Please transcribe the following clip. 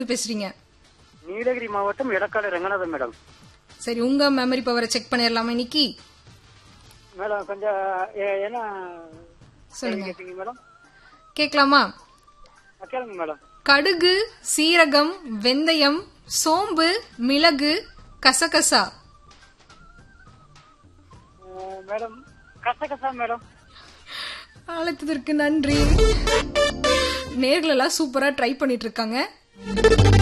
பேசுறீங்க நீலகிரி மாவட்டம் எடக்காடு ரங்கநாதன் மேடம் சரி உங்க மெமரி பவரை செக் பண்ணிடலாமா இன்னைக்கு மேடம் கொஞ்சம் எ- என்ன சொல்லுங்க. கேட்டீங்க மேடம் கேட்கலாமா ஆ, கேளுங்க மேடம் கடுகு சீரகம் வெந்தயம் சோம்பு மிளகு கசகசா அஹ், மேடம் கசகசா மேடம் அழைத்ததற்கு நன்றி நேர்களெல்லாம் சூப்பரா ட்ரை பண்ணிட்டு இருக்காங்க